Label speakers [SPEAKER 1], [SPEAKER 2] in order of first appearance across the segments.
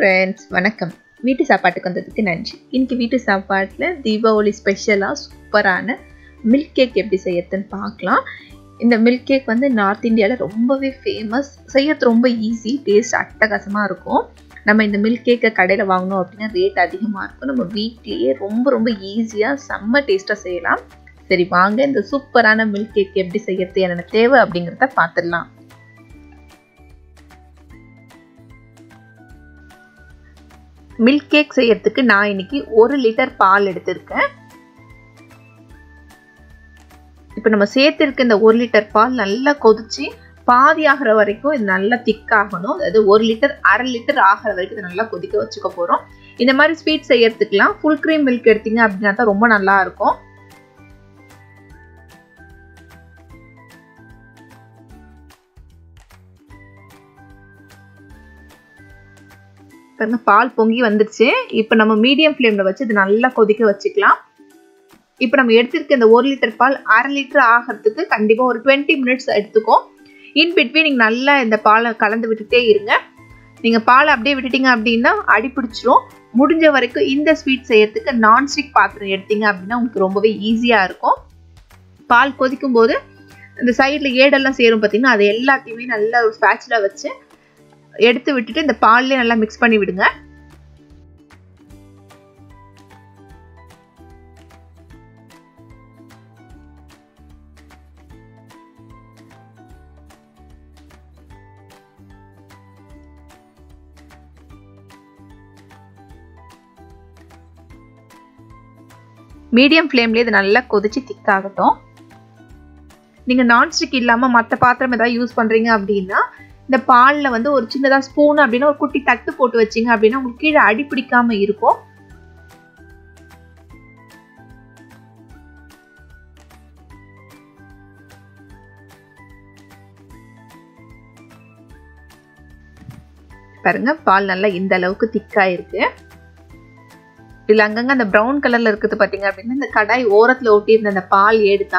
[SPEAKER 1] friends வணக்கம் வீட்டு சாப்பாட்டுக்கு வந்ததுக்கு நன்றி இன்னைக்கு வீட்டு சாப்பாட்டில் தீபாவளி ஸ்பெஷலாக சூப்பரான மில்க் கேக் எப்படி செய்யறதுன்னு பார்க்கலாம் இந்த மில்க் கேக் வந்து நார்த் இந்தியாவில் ரொம்பவே ஃபேமஸ் செய்யறது ரொம்ப ஈஸி டேஸ்ட் அட்டகாசமாக இருக்கும் நம்ம இந்த மில்க் கேக்கை கடையில் வாங்கினோம் அப்படின்னா ரேட் அதிகமாக இருக்கும் நம்ம வீட்லேயே ரொம்ப ரொம்ப ஈஸியாக செம்ம டேஸ்ட்டாக செய்யலாம் சரி வாங்க இந்த சூப்பரான மில்க் கேக் எப்படி செய்யறது என்னென்ன தேவை அப்படிங்கிறத பார்த்துடலாம் மில்க் கேக் செய்யறதுக்கு நான் இன்னைக்கு ஒரு லிட்டர் பால் எடுத்திருக்கேன் இப்போ நம்ம சேர்த்துருக்க இந்த ஒரு லிட்டர் பால் நல்லா கொதிச்சு பாதி ஆகிற வரைக்கும் இது நல்லா திக்காகணும் அதாவது ஒரு லிட்டர் அரை லிட்டர் ஆகிற வரைக்கும் இதை நல்லா கொதிக்க வச்சுக்க போகிறோம் இந்த மாதிரி ஸ்வீட் செய்யறதுக்குலாம் ஃபுல் க்ரீம் மில்க் எடுத்தீங்க அப்படின்னா தான் ரொம்ப நல்லா இருக்கும் பாருங்க பால் பொங்கி வந்துருச்சு இப்போ நம்ம மீடியம் ஃப்ளேமில் வச்சு இது நல்லா கொதிக்க வச்சுக்கலாம் இப்போ நம்ம எடுத்திருக்க இந்த ஒரு லிட்டர் பால் அரை லிட்டர் ஆகிறதுக்கு கண்டிப்பாக ஒரு டுவெண்ட்டி மினிட்ஸ் எடுத்துக்கும் இன் பிட்வீன் நீங்கள் நல்லா இந்த பாலை கலந்து விட்டுட்டே இருங்க நீங்கள் பாலை அப்படியே விட்டுட்டீங்க அப்படின்னா அடி பிடிச்சிரும் முடிஞ்ச வரைக்கும் இந்த ஸ்வீட் செய்யறதுக்கு நான்ஸ்டிக் பாத்திரம் எடுத்தீங்க அப்படின்னா உங்களுக்கு ரொம்பவே ஈஸியாக இருக்கும் பால் கொதிக்கும் போது இந்த சைடில் ஏடெல்லாம் சேரும் பார்த்தீங்கன்னா அது எல்லாத்தையுமே நல்லா ஒரு ஸ்பேச்சில் வச்சு எடுத்து விட்டுட்டு இந்த பால்லே நல்லா மிக்ஸ் பண்ணி விடுங்க மீடியம் ஃப்ளேம்லேயே இது நல்லா கொதிச்சு திக்காகட்டும் நீங்கள் நான்ஸ்டிக் இல்லாமல் மற்ற பாத்திரம் ஏதாவது யூஸ் பண்ணுறீங்க அப்படின்னா இந்த பாலில் வந்து ஒரு சின்னதாக ஸ்பூன் அப்படின்னா ஒரு குட்டி தட்டு போட்டு வச்சிங்க அப்படின்னா உங்களுக்கு கீழே அடி பிடிக்காம இருக்கும் பாருங்க பால் நல்லா இந்த அளவுக்கு திக்கா இருக்கு இதுல அங்கங்க அந்த ப்ரௌன் கலர்ல இருக்குது பாத்தீங்க அப்படின்னா இந்த கடாய் ஓரத்துல ஒட்டி இருந்த அந்த பால் எடுத்தா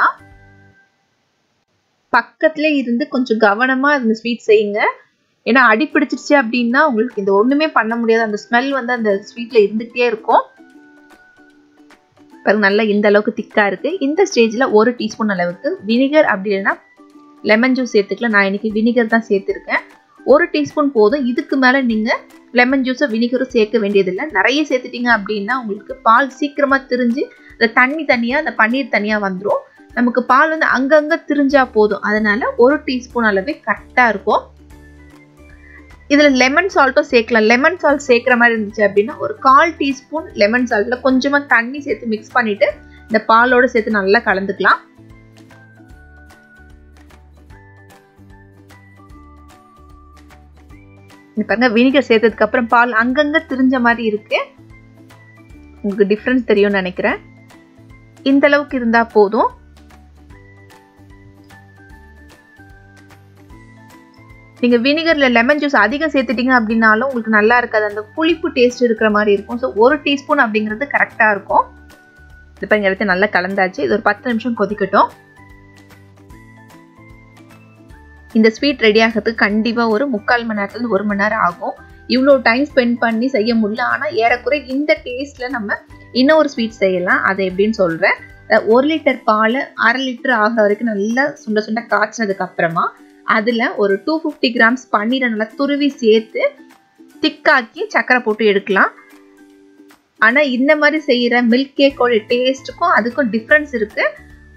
[SPEAKER 1] பக்கத்துல இருந்து கொஞ்சம் கவனமா இந்த ஸ்வீட் செய்யுங்க ஏன்னா அடி பிடிச்சிருச்சு அப்படின்னா உங்களுக்கு இந்த ஒண்ணுமே பண்ண முடியாது அந்த ஸ்மெல் வந்து அந்த ஸ்வீட்ல இருந்துகிட்டே இருக்கும் பாருங்க நல்லா இந்த அளவுக்கு திக்கா இருக்கு இந்த ஸ்டேஜ்ல ஒரு டீஸ்பூன் அளவுக்கு வினிகர் அப்படி இல்லைன்னா லெமன் ஜூஸ் சேர்த்துக்கல நான் இன்னைக்கு வினிகர் தான் சேர்த்துருக்கேன் ஒரு டீஸ்பூன் போதும் இதுக்கு மேல நீங்க லெமன் ஜூஸை வினிகரும் சேர்க்க வேண்டியதில்லை நிறைய சேர்த்துட்டீங்க அப்படின்னா உங்களுக்கு பால் சீக்கிரமா திரிஞ்சு அந்த தண்ணி தனியா அந்த பன்னீர் தனியா வந்துடும் நமக்கு பால் வந்து அங்கங்க திரிஞ்சா போதும் அதனால ஒரு டீஸ்பூன் அளவே கரெக்டாக இருக்கும் இதில் லெமன் சால்ட்டும் சேர்க்கலாம் லெமன் சால்ட் சேர்க்குற மாதிரி இருந்துச்சு அப்படின்னா ஒரு கால் டீஸ்பூன் லெமன் சால்ட்டில் கொஞ்சமாக தண்ணி சேர்த்து மிக்ஸ் பண்ணிட்டு இந்த பாலோடு சேர்த்து நல்லா கலந்துக்கலாம் பாருங்க வினிகர் சேர்த்ததுக்கு அப்புறம் பால் அங்கங்க திரிஞ்ச மாதிரி இருக்கு உங்களுக்கு டிஃப்ரென்ஸ் தெரியும்னு நினைக்கிறேன் இந்த அளவுக்கு இருந்தா போதும் நீங்கள் வினிகரில் லெமன் ஜூஸ் அதிகம் சேர்த்துட்டீங்க அப்படின்னாலும் உங்களுக்கு நல்லா இருக்காது அந்த புளிப்பு டேஸ்ட் இருக்கிற மாதிரி இருக்கும் ஸோ ஒரு டீஸ்பூன் அப்படிங்கிறது கரெக்டாக இருக்கும் இது பாருங்க எடுத்து நல்லா கலந்தாச்சு இது ஒரு பத்து நிமிஷம் கொதிக்கட்டும் இந்த ஸ்வீட் ரெடி ஆகிறதுக்கு கண்டிப்பாக ஒரு முக்கால் மணி நேரத்துலேருந்து ஒரு மணி நேரம் ஆகும் இவ்வளோ டைம் ஸ்பெண்ட் பண்ணி செய்ய முடியல ஆனால் ஏறக்குறை இந்த டேஸ்ட்டில் நம்ம இன்னும் ஒரு ஸ்வீட் செய்யலாம் அதை எப்படின்னு சொல்கிறேன் ஒரு லிட்டர் பால் அரை லிட்டர் ஆகிற வரைக்கும் நல்லா சுண்ட சுண்ட காய்ச்சினதுக்கு அப்புறமா அதில் ஒரு டூ ஃபிஃப்டி கிராம்ஸ் பன்னீரை நல்லா துருவி சேர்த்து திக்காக்கி சக்கரை போட்டு எடுக்கலாம் ஆனால் இந்த மாதிரி செய்கிற மில்க் கேக்கோட டேஸ்ட்டுக்கும் அதுக்கும் டிஃப்ரென்ஸ் இருக்குது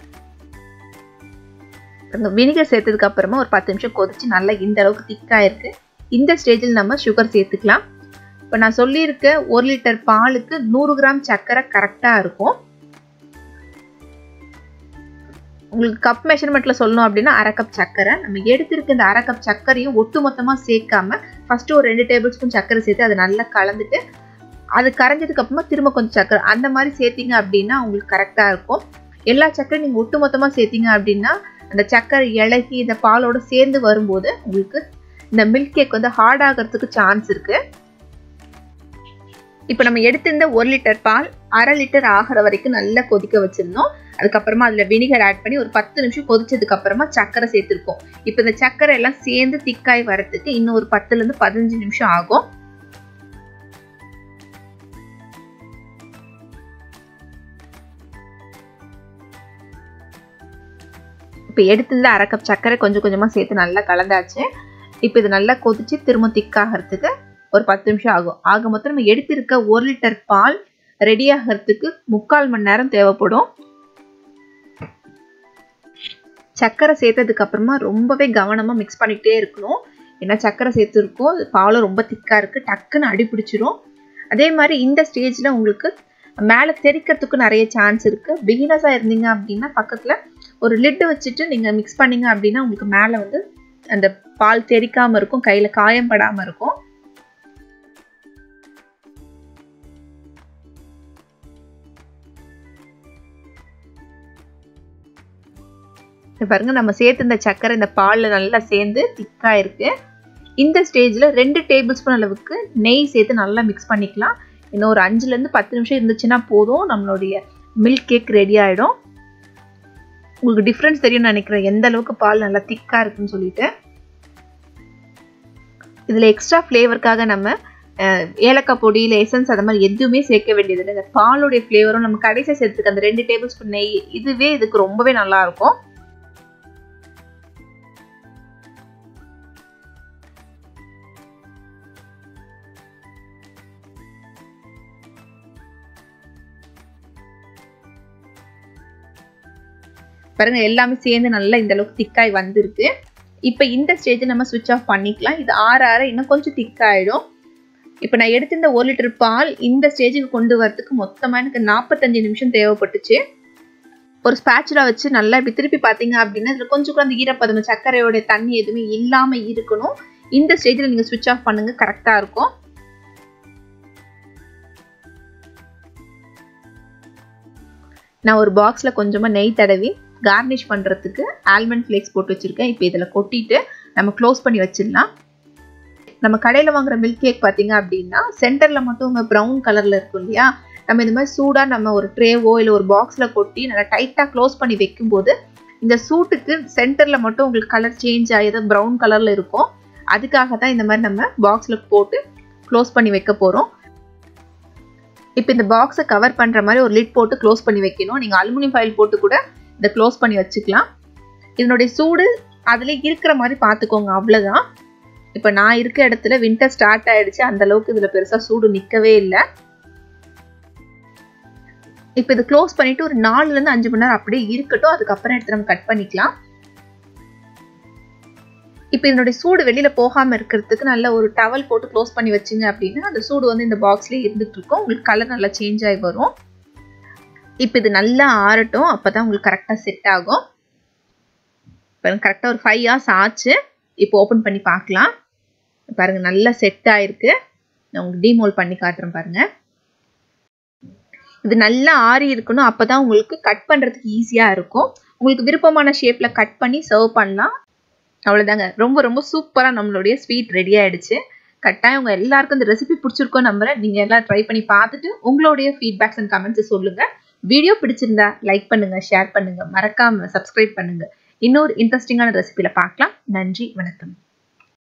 [SPEAKER 1] வினிகர் சேர்த்ததுக்கு அப்புறமா ஒரு பத்து நிமிஷம் கொதிச்சு நல்லா இந்த அளவுக்கு திக்காக இருக்குது இந்த ஸ்டேஜில் நம்ம சுகர் சேர்த்துக்கலாம் இப்போ நான் சொல்லியிருக்க ஒரு லிட்டர் பாலுக்கு நூறு கிராம் சர்க்கரை கரெக்டாக இருக்கும் உங்களுக்கு கப் மெஷர்மெண்ட்டில் சொல்லணும் அப்படின்னா அரை கப் சர்க்கரை நம்ம எடுத்திருக்க இந்த அரை கப் சர்க்கரையும் ஒட்டு மொத்தமாக சேர்க்காம ஃபஸ்ட்டு ஒரு ரெண்டு டேபிள் ஸ்பூன் சர்க்கரை சேர்த்து அதை நல்லா கலந்துட்டு அது கரைஞ்சதுக்கு அப்புறமா திரும்ப கொஞ்சம் சர்க்கரை அந்த மாதிரி சேர்த்திங்க அப்படின்னா உங்களுக்கு கரெக்டாக இருக்கும் எல்லா சர்க்கரையும் நீங்கள் ஒட்டு மொத்தமாக சேர்த்திங்க அப்படின்னா அந்த சர்க்கரை இலகி இந்த பாலோடு சேர்ந்து வரும்போது உங்களுக்கு இந்த மில்க் கேக் வந்து ஹார்ட் ஆகிறதுக்கு சான்ஸ் இருக்குது இப்போ நம்ம எடுத்திருந்த ஒரு லிட்டர் பால் அரை லிட்டர் ஆகிற வரைக்கும் நல்லா கொதிக்க வச்சிருந்தோம் அதுக்கப்புறமா அதில் வினிகர் ஆட் பண்ணி ஒரு பத்து நிமிஷம் கொதிச்சதுக்கு அப்புறமா சக்கரை சேர்த்துருக்கோம் இப்போ இந்த சக்கரை எல்லாம் சேர்ந்து திக்காய் வரத்துக்கு இன்னும் ஒரு பத்துலேருந்து பதினஞ்சு நிமிஷம் ஆகும் இப்போ எடுத்துருந்த அரை கப் சர்க்கரை கொஞ்சம் கொஞ்சமாக சேர்த்து நல்லா கலந்தாச்சு இப்போ இது நல்லா கொதிச்சு திரும்ப திக்காகிறதுக்கு ஒரு பத்து நிமிஷம் ஆகும் ஆக மொத்தம் நம்ம எடுத்திருக்க ஒரு லிட்டர் பால் ரெடி ஆகிறதுக்கு முக்கால் மணி நேரம் தேவைப்படும் சர்க்கரை சேர்த்ததுக்கு அப்புறமா ரொம்பவே கவனமாக மிக்ஸ் பண்ணிக்கிட்டே இருக்கணும் ஏன்னா சர்க்கரை சேர்த்துருக்கோம் பாலும் ரொம்ப திக்காக இருக்குது டக்குன்னு அடி பிடிச்சிரும் அதே மாதிரி இந்த ஸ்டேஜில் உங்களுக்கு மேலே தெரிக்கிறதுக்கு நிறைய சான்ஸ் இருக்குது பிகினர்ஸாக இருந்தீங்க அப்படின்னா பக்கத்தில் ஒரு லிட்டு வச்சுட்டு நீங்கள் மிக்ஸ் பண்ணீங்க அப்படின்னா உங்களுக்கு மேலே வந்து அந்த பால் தெரிக்காமல் இருக்கும் கையில் காயம் படாமல் இருக்கும் பாருங்க நம்ம சேர்த்து இந்த சர்க்கரை இந்த பாலில் நல்லா சேர்ந்து திக்காக இருக்கு இந்த ஸ்டேஜில் ரெண்டு டேபிள் ஸ்பூன் அளவுக்கு நெய் சேர்த்து நல்லா மிக்ஸ் பண்ணிக்கலாம் இன்னும் ஒரு அஞ்சுலேருந்து பத்து நிமிஷம் இருந்துச்சுன்னா போதும் நம்மளுடைய மில்க் கேக் ரெடி ஆகிடும் உங்களுக்கு டிஃப்ரென்ஸ் தெரியும்னு நினைக்கிறேன் எந்த அளவுக்கு பால் நல்லா திக்காக இருக்குன்னு சொல்லிட்டு இதில் எக்ஸ்ட்ரா ஃப்ளேவருக்காக நம்ம ஏலக்காய் பொடி இல்லை எசன்ஸ் அந்த மாதிரி எதுவுமே சேர்க்க வேண்டியதில்லை இந்த பாலுடைய ஃப்ளேவரும் நம்ம கடைசியாக சேர்த்துருக்க அந்த ரெண்டு டேபிள் ஸ்பூன் நெய் இதுவே இதுக்கு ரொம்பவே நல்லாயிருக்கும் பாருங்க எல்லாமே சேர்ந்து நல்லா இந்த அளவுக்கு திக்காய் வந்திருக்கு இப்போ இந்த ஸ்டேஜ் நம்ம சுவிட்ச் ஆஃப் பண்ணிக்கலாம் இது ஆற ஆற இன்னும் கொஞ்சம் திக்காயிடும் இப்போ நான் எடுத்த இந்த ஒரு லிட்டர் பால் இந்த ஸ்டேஜுக்கு கொண்டு வரதுக்கு மொத்தமாக எனக்கு நாற்பத்தஞ்சு நிமிஷம் தேவைப்பட்டுச்சு ஒரு ஸ்பேச்சுலா வச்சு நல்லா இப்படி திருப்பி பார்த்தீங்க அப்படின்னா இதில் கொஞ்சம் கூட அந்த ஈரப்பதம் சர்க்கரையோட தண்ணி எதுவுமே இல்லாமல் இருக்கணும் இந்த ஸ்டேஜில் நீங்கள் சுவிட்ச் ஆஃப் பண்ணுங்க கரெக்டாக இருக்கும் நான் ஒரு பாக்ஸில் கொஞ்சமாக நெய் தடவி கார்னிஷ் பண்ணுறதுக்கு ஆல்மண்ட் ஃப்ளேக்ஸ் போட்டு வச்சுருக்கேன் இப்போ இதில் கொட்டிட்டு நம்ம க்ளோஸ் பண்ணி வச்சிடலாம் நம்ம கடையில் வாங்குற மில்க் கேக் பார்த்தீங்க அப்படின்னா சென்டரில் மட்டும் உங்கள் ப்ரௌன் கலரில் இருக்கும் இல்லையா நம்ம இந்த மாதிரி சூடாக நம்ம ஒரு ட்ரேவோ இல்லை ஒரு பாக்ஸில் கொட்டி நல்லா டைட்டாக க்ளோஸ் பண்ணி வைக்கும்போது இந்த சூட்டுக்கு சென்டரில் மட்டும் உங்களுக்கு கலர் சேஞ்ச் ஆகியது ப்ரௌன் கலரில் இருக்கும் அதுக்காக தான் இந்த மாதிரி நம்ம பாக்ஸில் போட்டு க்ளோஸ் பண்ணி வைக்க போகிறோம் இப்போ இந்த பாக்ஸை கவர் பண்ணுற மாதிரி ஒரு லிட் போட்டு க்ளோஸ் பண்ணி வைக்கணும் நீங்கள் அலுமினியம் ஃபைல் போட்டு கூட இதை க்ளோஸ் பண்ணி வச்சுக்கலாம் இதனுடைய சூடு அதில் இருக்கிற மாதிரி பார்த்துக்கோங்க அவ்வளோதான் இப்போ நான் இருக்க இடத்துல வின்டர் ஸ்டார்ட் ஆகிடுச்சு அந்த அளவுக்கு இதில் பெருசாக சூடு நிற்கவே இல்லை இப்போ இதை க்ளோஸ் பண்ணிவிட்டு ஒரு நாலுலேருந்து அஞ்சு மணி நேரம் அப்படியே இருக்கட்டும் அதுக்கப்புறம் எடுத்து நம்ம கட் பண்ணிக்கலாம் இப்போ இதனுடைய சூடு வெளியில் போகாமல் இருக்கிறதுக்கு நல்ல ஒரு டவல் போட்டு க்ளோஸ் பண்ணி வச்சிங்க அப்படின்னா அந்த சூடு வந்து இந்த பாக்ஸ்லேயே இருந்துட்டு இருக்கும் உங்களுக்கு கலர் நல்லா சேஞ்ச் ஆகி வரும் இப்போ இது நல்லா ஆறட்டும் அப்போ தான் உங்களுக்கு கரெக்டாக செட் ஆகும் இப்போ கரெக்டாக ஒரு ஃபைவ் ஹவர்ஸ் ஆச்சு இப்போ ஓப்பன் பண்ணி பார்க்கலாம் பாருங்கள் நல்லா செட் ஆகிருக்கு நான் உங்களுக்கு டீமோல் பண்ணி காட்டுறேன் பாருங்கள் இது நல்லா ஆறி இருக்கணும் அப்போ தான் உங்களுக்கு கட் பண்ணுறதுக்கு ஈஸியாக இருக்கும் உங்களுக்கு விருப்பமான ஷேப்பில் கட் பண்ணி சர்வ் பண்ணலாம் அவ்வளோதாங்க ரொம்ப ரொம்ப சூப்பராக நம்மளுடைய ஸ்வீட் ரெடி ஆகிடுச்சு கட்டாயம் உங்கள் எல்லாருக்கும் இந்த ரெசிபி பிடிச்சிருக்கோம் நம்புறேன் நீங்கள் எல்லாம் ட்ரை பண்ணி பார்த்துட்டு உங்களுடைய ஃபீட்பேக்ஸ் அண்ட் கமெண்ட்ஸ் சொல்லுங்கள் வீடியோ பிடிச்சிருந்தா லைக் பண்ணுங்கள் ஷேர் பண்ணுங்கள் மறக்காமல் சப்ஸ்கிரைப் பண்ணுங்கள் இன்னொரு இன்ட்ரெஸ்டிங்கான ரெசிபியில் பார்க்கலாம் நன்றி வணக்கம்